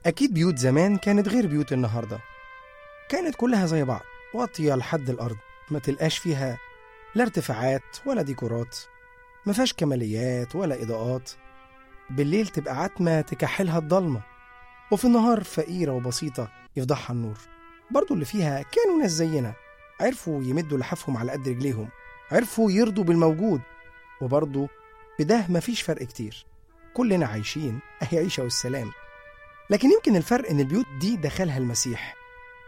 أكيد بيوت زمان كانت غير بيوت النهاردة كانت كلها زي بعض واطية لحد الأرض ما تلقاش فيها لا ارتفاعات ولا ديكورات ما فيهاش كماليات ولا إضاءات بالليل تبقى عتمة تكحلها الضلمة وفي النهار فقيرة وبسيطة يفضحها النور برضو اللي فيها كانوا ناس زينا عرفوا يمدوا لحافهم على قد رجليهم عرفوا يرضوا بالموجود وبرضو بده مفيش فرق كتير كلنا عايشين أهي عيشة والسلام لكن يمكن الفرق إن البيوت دي دخلها المسيح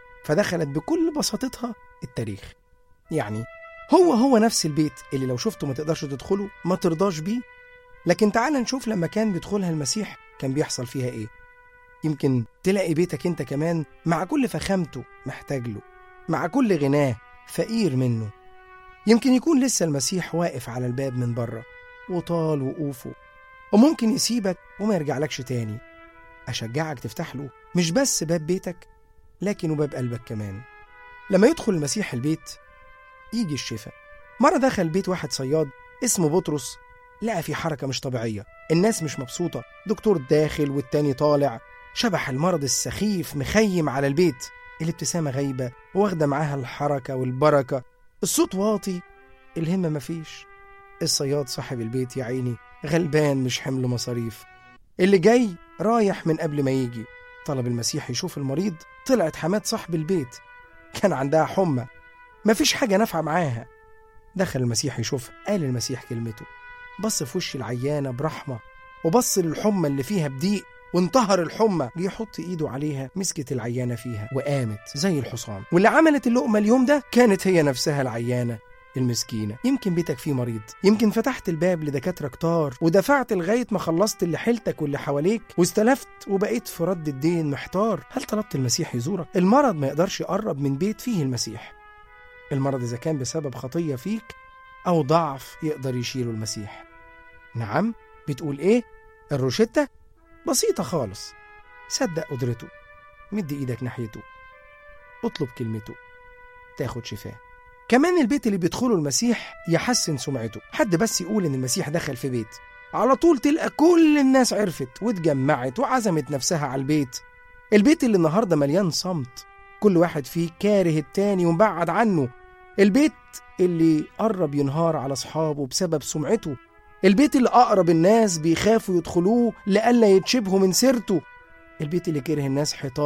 فدخلت بكل بساطتها التاريخ يعني هو هو نفس البيت اللي لو شفته ما تقدرش تدخله ما ترضاش بيه لكن تعال نشوف لما كان بيدخلها المسيح كان بيحصل فيها ايه يمكن تلاقي بيتك انت كمان مع كل فخامته محتاج له مع كل غناه فقير منه يمكن يكون لسه المسيح واقف على الباب من بره وطال وقوفه وممكن يسيبك وما يرجعلكش تاني أشجعك تفتح له مش بس باب بيتك لكن وباب قلبك كمان لما يدخل المسيح البيت يجي الشفاء مرة دخل بيت واحد صياد اسمه بطرس لقى في حركة مش طبيعية الناس مش مبسوطة دكتور داخل والتاني طالع شبح المرض السخيف مخيم على البيت الابتسامة غايبة واخدة معاها الحركة والبركة الصوت واطي الهمة مفيش الصياد صاحب البيت يا عيني غلبان مش حمل مصاريف اللي جاي رايح من قبل ما يجي طلب المسيح يشوف المريض طلعت حماد صاحب البيت كان عندها حمى مفيش حاجة نافعة معاها دخل المسيح يشوفها قال المسيح كلمته بص في وش العيانة برحمة وبص للحمى اللي فيها بضيق وانتهر الحمى جه يحط ايده عليها مسكت العيانة فيها وقامت زي الحصان واللي عملت اللقمة اليوم ده كانت هي نفسها العيانة المسكينة يمكن بيتك فيه مريض يمكن فتحت الباب لدكاترة كتار ودفعت لغاية ما خلصت اللي حيلتك واللي حواليك واستلفت وبقيت في رد الدين محتار هل طلبت المسيح يزورك المرض ما يقدرش يقرب من بيت فيه المسيح المرض إذا كان بسبب خطية فيك أو ضعف يقدر يشيله المسيح نعم بتقول إيه الروشتة بسيطة خالص صدق قدرته مد إيدك ناحيته اطلب كلمته تاخد شفاه كمان البيت اللي بيدخله المسيح يحسن سمعته حد بس يقول ان المسيح دخل في بيت على طول تلقى كل الناس عرفت واتجمعت وعزمت نفسها على البيت البيت اللي النهارده مليان صمت كل واحد فيه كاره التاني ومبعد عنه البيت اللي قرب ينهار على اصحابه بسبب سمعته البيت اللي اقرب الناس بيخافوا يدخلوه لئلا يتشبهوا من سيرته البيت اللي كره الناس حيطان